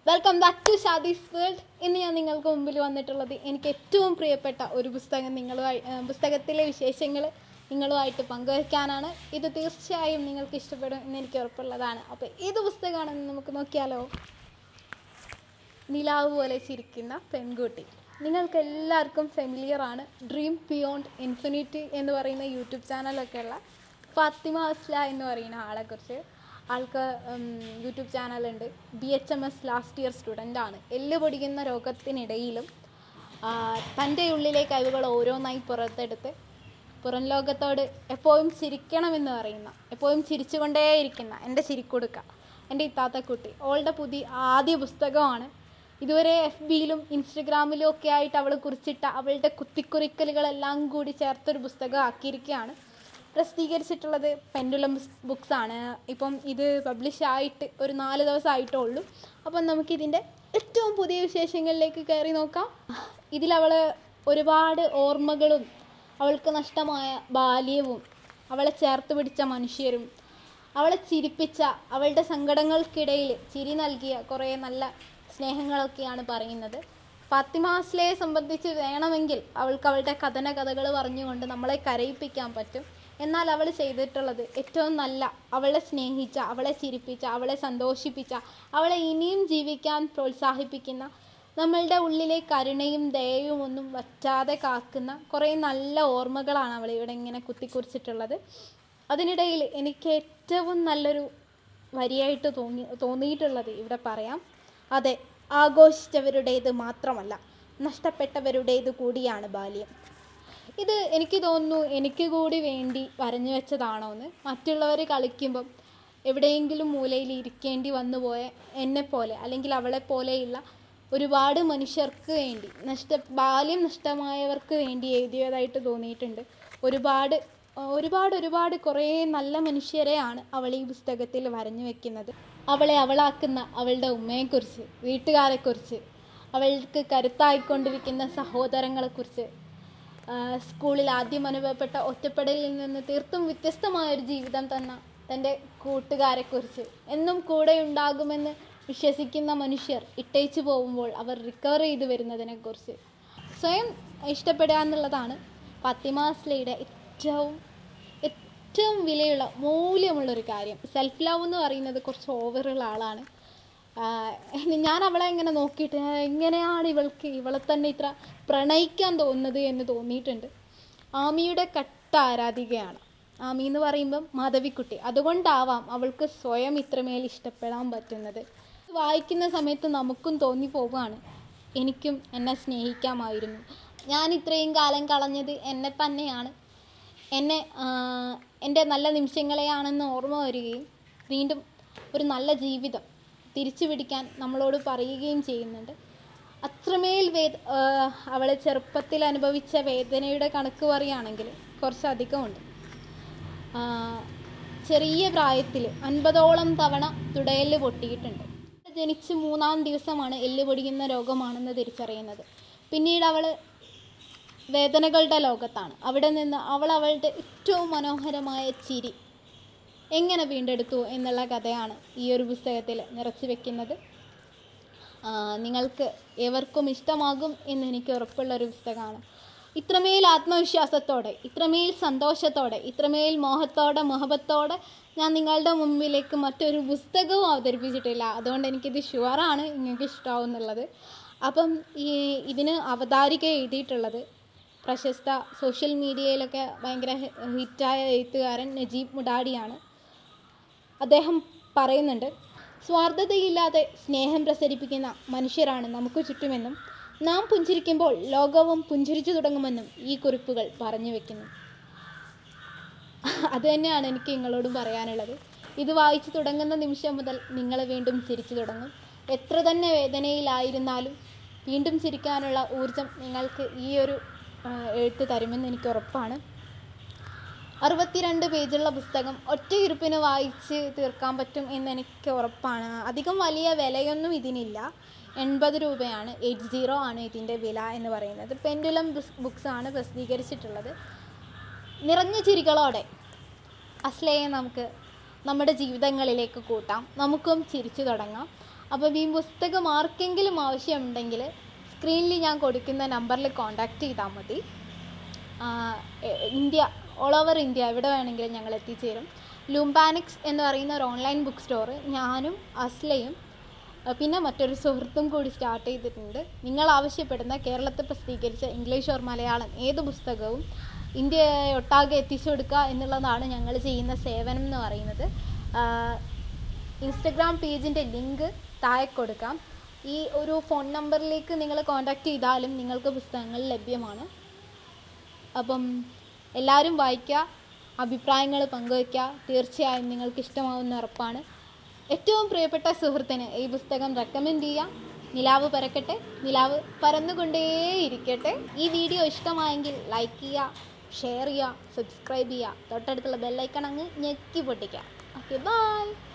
welcome back to Shadi's world ഇന്ന് ഞാൻ നിങ്ങൾക്ക് മുമ്പിൽ വന്നിട്ടുള്ളത് എനിക്ക് ഏറ്റവും പ്രിയപ്പെട്ട ഒരു പുസ്തകം നിങ്ങളുമായി ആ, പുസ്തകത്തിലെ വിശേഷങ്ങൾ നിങ്ങളുമായിട്ട് പങ്കുവയ്ക്കാനാണ് ഇത് തീർച്ചയായും നിങ്ങൾക്ക് ഇഷ്ടപ്പെടും എന്ന് എനിക്ക് ഉറപ്പുള്ളതാണ് അപ്പോൾ ഏത് പുസ്തകമാണെന്ന് നമുക്ക് നോക്കിയാലോ നിലാവ് പോലെ ചിരിക്കുന്ന പെൺകുട്ടി നിങ്ങൾക്ക് എല്ലാവർക്കും ഫെമിലിയർ ആണ് ഡ്രീം ബിയോണ്ട് ഇൻഫിനിറ്റി എന്ന് പറയുന്ന യൂട്യൂബ് ചാനലൊക്കെ ഉള്ള ഫാത്തിമ അസ്ല എന്ന് പറയുന്ന ആളെക്കുറിച്ച് ആൾക്ക് ഉം, യൂട്യൂബ് ചാനലുണ്ട് B H M S last year student ആണ് എല്ല് പൊടിക്കുന്ന രോഗത്തിനിടയിലും ആ, തൻ്റെ ഉള്ളിലെ കഴിവുകൾ ഓരോന്നായി പുറത്തെടുത്ത് പുറം ലോകത്തോട് എപ്പോഴും ചിരിക്കണമെന്ന് പറയുന്ന എപ്പോഴും ചിരിച്ചുകൊണ്ടേയിരിക്കുന്ന എൻ്റെ ചിരിക്കൊടുക്ക എൻ്റെ ഇത്താത്ത കുട്ടി അവളുടെ പുതിയ ആദ്യ പുസ്തകമാണ് ഇതുവരെ എഫ് ബിയിലും ഇൻസ്റ്റഗ്രാമിലും ഒക്കെ ആയിട്ട് അവൾ കുറിച്ചിട്ട അവളുടെ കുത്തിക്കുറിക്കലുകളെല്ലാം കൂടി ചേർത്തൊരു പുസ്തകം ആക്കിയിരിക്കുകയാണ് പ്രസിദ്ധീകരിച്ചിട്ടുള്ളത് പെൻഡുലം ബുക്സ് ആണ് ഇപ്പം ഇത് പബ്ലിഷ് ആയിട്ട് ഒരു നാല് ദിവസം ആയിട്ടേ ഉള്ളൂ അപ്പം നമുക്കിതിൻ്റെ ഏറ്റവും പുതിയ വിശേഷങ്ങളിലേക്ക് കയറി നോക്കാം ഇതിലവൾ ഒരുപാട് ഓർമ്മകളും അവൾക്ക് നഷ്ടമായ ബാല്യവും അവളെ ചേർത്ത് പിടിച്ച മനുഷ്യരും അവളെ ചിരിപ്പിച്ച അവളുടെ സങ്കടങ്ങൾക്കിടയിൽ ചിരി നൽകിയ കുറേ നല്ല സ്നേഹങ്ങളൊക്കെയാണ് പറയുന്നത് ഫാത്തിമാസ്ലയെ സംബന്ധിച്ച് വേണമെങ്കിൽ അവൾക്ക് അവളുടെ കഥന കഥകൾ പറഞ്ഞുകൊണ്ട് നമ്മളെ കരയിപ്പിക്കാൻ പറ്റും എന്നാൽ അവൾ ചെയ്തിട്ടുള്ളത് ഏറ്റവും നല്ല അവളെ സ്നേഹിച്ച അവളെ ചിരിപ്പിച്ച അവളെ സന്തോഷിപ്പിച്ച അവളെ ഇനിയും ജീവിക്കാൻ പ്രോത്സാഹിപ്പിക്കുന്ന നമ്മളുടെ ഉള്ളിലെ കരുണയും ദയയും ഒന്നും വറ്റാതെ കാക്കുന്ന കുറേ നല്ല ഓർമ്മകളാണ് അവൾ ഇവിടെ ഇങ്ങനെ കുത്തിക്കുറിച്ചിട്ടുള്ളത് അതിനിടയിൽ എനിക്ക് ഏറ്റവും നല്ലൊരു വരിയായിട്ട് തോന്നി തോന്നിയിട്ടുള്ളത് ഇവിടെ പറയാം അതെ ആഘോഷിച്ചവരുടേത് മാത്രമല്ല നഷ്ടപ്പെട്ടവരുടേത് കൂടിയാണ് ബാല്യം ഇത് എനിക്ക് തോന്നുന്നു എനിക്ക് കൂടി വേണ്ടി വരഞ്ഞു വെച്ചതാണോ എന്ന് മറ്റുള്ളവർ കളിക്കുമ്പം എവിടെയെങ്കിലും മൂലയിൽ ഇരിക്കേണ്ടി വന്നുപോയ എന്നെപ്പോലെ അല്ലെങ്കിൽ അവളെ പോലെയുള്ള ഒരുപാട് മനുഷ്യർക്ക് വേണ്ടി നഷ്ട ബാല്യം നഷ്ടമായവർക്ക് വേണ്ടി എഴുതിയതായിട്ട് തോന്നിയിട്ടുണ്ട് ഒരുപാട് ഒരുപാട് ഒരുപാട് കുറേ നല്ല മനുഷ്യരെയാണ് അവൾ ഈ പുസ്തകത്തിൽ വരഞ്ഞു വെക്കുന്നത് അവളെ അവളാക്കുന്ന അവളുടെ ഉമ്മയെക്കുറിച്ച് വീട്ടുകാരെക്കുറിച്ച് അവൾക്ക് കരുത്തായിക്കൊണ്ടിരിക്കുന്ന സഹോദരങ്ങളെക്കുറിച്ച് ആ, സ്കൂളിൽ ആദ്യം അനുഭവപ്പെട്ട ഒറ്റപ്പെടലിൽ നിന്ന് തീർത്തും വ്യത്യസ്തമായ ഒരു ജീവിതം തന്ന തൻ്റെ കൂട്ടുകാരെക്കുറിച്ച് എന്നും കൂടെ ഉണ്ടാകുമെന്ന് വിശ്വസിക്കുന്ന മനുഷ്യർ ഇട്ടേച്ചു പോകുമ്പോൾ അവർ റിക്കവർ ചെയ്തു വരുന്നതിനെക്കുറിച്ച് സ്വയം ഇഷ്ടപ്പെടുക എന്നുള്ളതാണ് ഫാത്തിമാസ്ലയുടെ ഏറ്റവും ഏറ്റവും വിലയുള്ള മൂല്യമുള്ളൊരു കാര്യം സെൽഫ് ലവ് എന്ന് പറയുന്നത് കുറച്ച് ഓവറുള്ള ആളാണ് ആഹ് ഞാൻ അവളെ ഇങ്ങനെ നോക്കിയിട്ട് എങ്ങനെയാണ് ഇവൾക്ക് ഇവളെ തന്നെ ഇത്ര പ്രണയിക്കാൻ തോന്നുന്നത് എന്ന് തോന്നിയിട്ടുണ്ട് ആമിയുടെ കട്ട ആരാധികയാണ് ആമി എന്ന് പറയുമ്പം മാധവിക്കുട്ടി അതുകൊണ്ടാവാം അവൾക്ക് സ്വയം ഇത്രമേൽ ഇഷ്ടപ്പെടാൻ പറ്റുന്നത് വായിക്കുന്ന സമയത്ത് നമുക്കും തോന്നിപ്പോവുകയാണ് എനിക്കും എന്നെ സ്നേഹിക്കാമായിരുന്നു ഞാൻ ഇത്രയും കാലം കളഞ്ഞത് എന്നെ തന്നെയാണ് എന്നെ ആഹ്, എൻ്റെ നല്ല നിമിഷങ്ങളെയാണെന്ന് ഓർമ്മ വരികയും വീണ്ടും ഒരു നല്ല ജീവിതം തിരിച്ചു പിടിക്കാൻ നമ്മളോട് പറയുകയും ചെയ്യുന്നുണ്ട് അത്രമേൽ വേദ ആഹ്, അവളെ ചെറുപ്പത്തിൽ അനുഭവിച്ച വേദനയുടെ കണക്ക് പറയുകയാണെങ്കിൽ കുറച്ചധികമുണ്ട് ആഹ്, ചെറിയ പ്രായത്തിൽ അൻപതോളം തവണ തുടയെല്ല് പൊട്ടിയിട്ടുണ്ട് ജനിച്ച് മൂന്നാം ദിവസമാണ് എല്ല് പൊടിയുന്ന രോഗമാണെന്ന് തിരിച്ചറിയുന്നത് പിന്നീട് അവൾ വേദനകളുടെ ലോകത്താണ് അവിടെ നിന്ന് അവൾ അവളുടെ ഏറ്റവും മനോഹരമായ ചിരി എങ്ങനെ വീണ്ടെടുത്തു എന്നുള്ള കഥയാണ് ഈ ഒരു പുസ്തകത്തിൽ നിറച്ചു വെക്കുന്നത് ആ, നിങ്ങൾക്ക് ഏവർക്കും ഇഷ്ടമാകും എന്ന് എനിക്ക് ഉറപ്പുള്ള ഒരു പുസ്തകമാണ് ഇത്രമേൽ ആത്മവിശ്വാസത്തോടെ ഇത്രമേൽ സന്തോഷത്തോടെ ഇത്രമേൽ മോഹത്തോടെ മുഹബത്തോടെ ഞാൻ നിങ്ങളുടെ മുമ്പിലേക്ക് മറ്റൊരു പുസ്തകവും അവതരിപ്പിച്ചിട്ടില്ല അതുകൊണ്ട് എനിക്കിത് ഷുവറാണ് നിങ്ങൾക്ക് ഇഷ്ടമാവും എന്നുള്ളത് അപ്പം ഈ ഇതിന് അവതാരിക എഴുതിയിട്ടുള്ളത് പ്രശസ്ത സോഷ്യൽ മീഡിയയിലൊക്കെ ഭയങ്കര ഹി- ഹിറ്റായ എഴുത്തുകാരൻ നജീബ് മുഡാഡിയാണ് അദ്ദേഹം പറയുന്നുണ്ട് സ്വാർത്ഥതയില്ലാതെ സ്നേഹം പ്രസരിപ്പിക്കുന്ന മനുഷ്യരാണ് നമുക്ക് ചുറ്റുമെന്നും നാം പുഞ്ചിരിക്കുമ്പോൾ ലോകവും പുഞ്ചിരിച്ചു തുടങ്ങുമെന്നും ഈ കുറിപ്പുകൾ പറഞ്ഞു വെക്കുന്നു അത് തന്നെയാണ് എനിക്ക് നിങ്ങളോടും പറയാനുള്ളത് ഇത് വായിച്ചു തുടങ്ങുന്ന നിമിഷം മുതൽ നിങ്ങൾ വീണ്ടും ചിരിച്ചു തുടങ്ങും എത്ര തന്നെ വേദനയിലായിരുന്നാലും വീണ്ടും ചിരിക്കാനുള്ള ഊർജം നിങ്ങൾക്ക് ഈ ഒരു ആ, എഴുത്ത് തരുമെന്ന് എനിക്ക് ഉറപ്പാണ് അറുപത്തിരണ്ട് പേജുള്ള പുസ്തകം ഒറ്റ ഇരുപ്പിന് വായിച്ച് തീർക്കാൻ പറ്റും എന്ന് എനിക്ക് ഉറപ്പാണ് അധികം വലിയ വിലയൊന്നും ഇതിനില്ല എൺപത് രൂപയാണ് എയ്റ്റ് സീറോ ആണ് ഇതിൻ്റെ വില എന്ന് പറയുന്നത് പെൻഡുലം ബുക്സ് ആണ് പ്രസിദ്ധീകരിച്ചിട്ടുള്ളത് നിറഞ്ഞ ചിരികളോടെ അസ്ലയെ നമുക്ക് നമ്മുടെ ജീവിതങ്ങളിലേക്ക് കൂട്ടാം നമുക്കും ചിരിച്ചു തുടങ്ങാം അപ്പം ഈ പുസ്തകം ആർക്കെങ്കിലും ആവശ്യമുണ്ടെങ്കിൽ സ്ക്രീനിൽ ഞാൻ കൊടുക്കുന്ന നമ്പറിൽ കോൺടാക്റ്റ് ചെയ്താൽ മതി ആ, എ- ഇന്ത്യ ഓൾ ഓവർ ഇന്ത്യ എവിടെ വേണമെങ്കിലും ഞങ്ങൾ എത്തിച്ചേരും ലുംബാനിക്സ് എന്ന് പറയുന്ന ഒരു ഓൺലൈൻ ബുക്ക് സ്റ്റോർ ഞാനും അസ്ലയും ആ, പിന്നെ മറ്റൊരു സുഹൃത്തും കൂടി സ്റ്റാർട്ട് ചെയ്തിട്ടുണ്ട് നിങ്ങൾ ആവശ്യപ്പെടുന്ന കേരളത്തിൽ പ്രസിദ്ധീകരിച്ച ഇംഗ്ലീഷ് ഓർ മലയാളം ഏത് പുസ്തകവും ഇന്ത്യ ഒട്ടാകെ എത്തിച്ചു കൊടുക്കുക എന്നുള്ളതാണ് ഞങ്ങൾ ചെയ്യുന്ന സേവനം എന്ന് പറയുന്നത് ആ, ഇൻസ്റ്റഗ്രാം പേജിൻ്റെ ലിങ്ക് താഴെ കൊടുക്കാം ഈ ഒരു ഫോൺ നമ്പറിലേക്ക് നിങ്ങൾ കോൺടാക്റ്റ് ചെയ്താലും നിങ്ങൾക്ക് പുസ്തകങ്ങൾ ലഭ്യമാണ് അപ്പം എല്ലാവരും വായിക്കുക അഭിപ്രായങ്ങൾ പങ്കുവയ്ക്കുക തീർച്ചയായും നിങ്ങൾക്ക് ഇഷ്ടമാവുന്ന ഉറപ്പാണ് ഏറ്റവും പ്രിയപ്പെട്ട സുഹൃത്തിന് ഈ പുസ്തകം റെക്കമെൻഡ് ചെയ്യാം നിലാവ് പരക്കട്ടെ നിലാവ് പറന്നുകൊണ്ടേയിരിക്കട്ടെ ഈ വീഡിയോ ഇഷ്ടമായെങ്കിൽ ലൈക്ക് ചെയ്യുക ഷെയർ ചെയ്യുക സബ്സ്ക്രൈബ് ചെയ്യുക തൊട്ടടുത്തുള്ള ബെല്ലൈക്കൺ അങ്ങ് ഞെക്കി പൊട്ടിക്കുക ഓക്കെ ബൈ